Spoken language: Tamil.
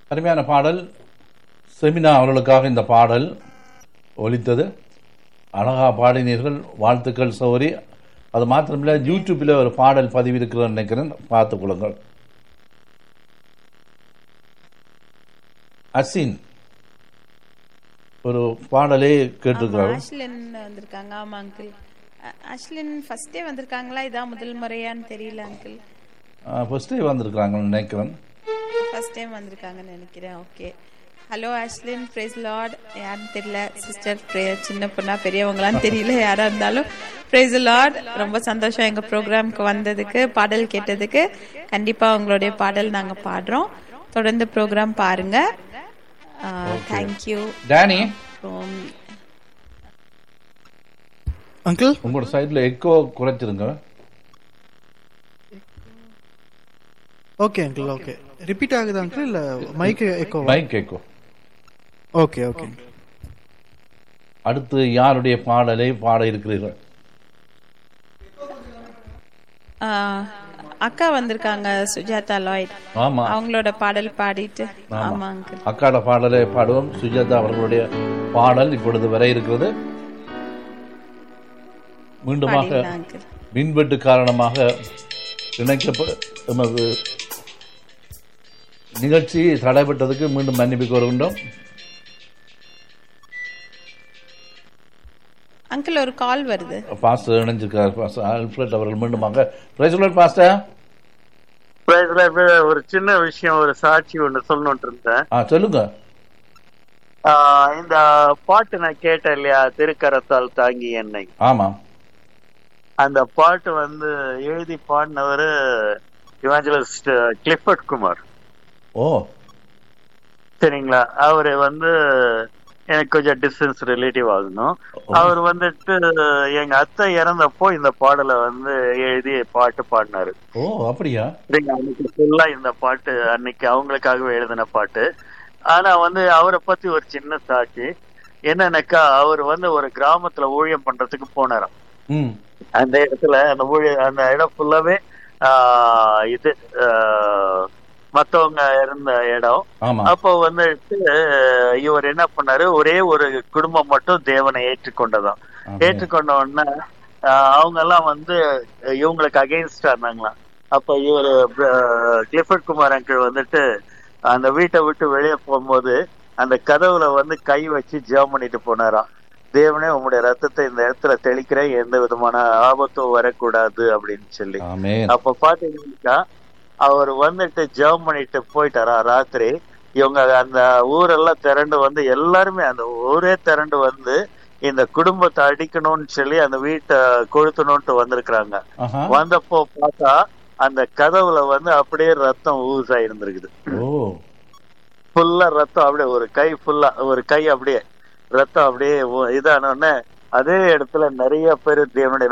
அருமையான பாடல் செமினா அவர்களுக்காக இந்த பாடல் ஒலித்தது அழகா பாடினீர்கள் வாழ்த்துக்கள் சௌரி அது மாத்திரமில்லை யூடியூப்பில் ஒரு பாடல் பதிவு இருக்கிறேன்னு நினைக்கிறேன் பார்த்துக் கொள்ளுங்கள் அசின் ஒரு பாடலே கேட்டிருக்கிறார் ஆஷ்லின் வந்திருக்காங்க ஆமா அங்கிள் ஆஷ்லின் ஃபர்ஸ்டே வந்திருக்காங்களா இதான் முதல் முறையான்னு தெரியல அங்கிள் ஃபர்ஸ்டே வந்திருக்கிறாங்கன்னு நினைக்கிறேன் ஃபர்ஸ்ட் டைம் வந்திருக்காங்கன்னு நினைக்கிறேன் okay hello Ashlin praise Lord யாருன்னு தெரியல சிஸ்டர் சின்ன பொண்ணா பெரியவங்களான்னு தெரியல யாரா இருந்தாலும் பிரைஸ் லார்ட் ரொம்ப சந்தோஷம் எங்க ப்ரோக்ராம்க்கு வந்ததுக்கு பாடல் கேட்டதுக்கு கண்டிப்பா உங்களுடைய பாடல் நாங்க பாடுறோம் தொடர்ந்து ப்ரோக்ராம் பாருங்க தேங்க்யூ டேனி அங்கிள் உங்களோட சைடில் எக்கோ குறைச்சிருங்க ஓகே அங்கிள் ஓகே ரிப்பீட் ஆகுதா அங்கிள் இல்ல mike echo mike echo okay okay அடுத்து யாருடைய பாடலை பாட இருக்கிறீர்கள் அக்கா வந்திருக்காங்க சுஜாதா லாய்ட் ஆமா அவங்களோட பாடல் பாடிட்டு ஆமா அங்கிள் அக்காட பாடலை பாடுவோம் சுஜாதா அவர்களுடைய பாடல் இப்பொழுது வர இருக்கிறது மீண்டுமாக பாடிடலாம் அங்கிள் மின்வெட்டு காரணமாக இணைக்கப்ப எமது நிகழ்ச்சி தடைப்பட்டதுக்கு மீண்டும் மன்னிப்பு கோருகின்றோம் அங்கிள் ஒரு கால் வருது பாஸ்டர் இணைஞ்சிருக்கார் பாஸ்டர் ஆல்ஃபிரட் அவர்கள் மீண்டுமாக praise pastor Praise the Lord. ஒரு சின்ன விஷயம் ஒரு சாட்சி ஒண்ணு சொல்லணும்னு இருந்தேன் ஆ சொல்லுங்க ஆஹ் இந்த பாட்டு நான் கேட்டேன் இல்லையா திருக்கரத்தால் தாங்கி என்னை ஆமாம் அந்த பாட்டு வந்து எழுதி பாடினவர் இவாஞ்சலிஸ்ட் கிளிஃபர்ட் குமார் ஓ சரிங்களா அவரு வந்து எனக்கு கொஞ்சம் டிஸ்டன்ஸ் ரிலேட்டிவ் ஆகணும் அவர் வந்துட்டு எங்க அத்தை இறந்தப்போ இந்த பாடலை வந்து எழுதி பாட்டு பாடினாரு ஓ அப்படியா சரிங்க, அன்னைக்கு ஃபுல்லா இந்த பாட்டு அன்னைக்கு அவங்களுக்காகவே எழுதின பாட்டு ஆனா வந்து அவரை பத்தி ஒரு சின்ன சாட்சி என்னன்னாக்கா அவர் வந்து ஒரு கிராமத்துல ஊழியம் பண்றதுக்கு போனாராம் ம் அந்த இடத்துல அந்த ஊழிய அந்த இடம் ஃபுல்லாவே ஆஹ் இது ஆஹ் மத்தவங்க இருந்த இடம் ஆமா அப்போ வந்துட்டு இவர் என்ன பண்ணாரு ஒரே ஒரு குடும்பம் மட்டும் தேவனை ஏற்றுக்கொண்டதாம் ஆமென். ஏற்றுக்கொண்ட உடனே ஆஹ் அவங்க எல்லாம் வந்து இவங்களுக்கு அகைன்ஸ்டா இருந்தாங்களாம் அப்ப இவர் கிளிஃபர்ட் குமார் அங்கிள் வந்துட்டு அந்த வீட்டை விட்டு வெளியே போகும்போது அந்த கதவுல வந்து கை வச்சு ஜெபம் பண்ணிட்டு போனாராம் தேவனே உங்களுடைய ரத்தத்தை இந்த இடத்துல தெளிக்கிறேன் எந்த விதமான ஆபத்தும் வரக்கூடாது அப்படின்னு சொல்லி ஆமென் அப்ப பாத்தீங்கன்னா அவர் வந்துட்டு ஜெபம் பண்ணிட்டு போயிட்டாரா ராத்திரி இவங்க அந்த ஊரெல்லாம் திரண்டு வந்து எல்லாருமே அந்த ஊரே திரண்டு வந்து இந்த குடும்பத்தை அடிக்கணும்னு சொல்லி அந்த வீட்டை கொளுத்தணும்ட்டு வந்திருக்கிறாங்க ஆஹா வந்தப்போ பார்த்தா அந்த கதவுல வந்து அப்படியே ரத்தம் ஊஸ் ஆயிருந்திருக்குது ஓ ஃபுல்லா ரத்தம் அப்படியே ஒரு கை ஃபுல்லா ஒரு கை அப்படியே ரத்தம் அப்படியே ஊ- இதான உடனே அதே இடத்துல நிறைய பேர் தேவனுடைய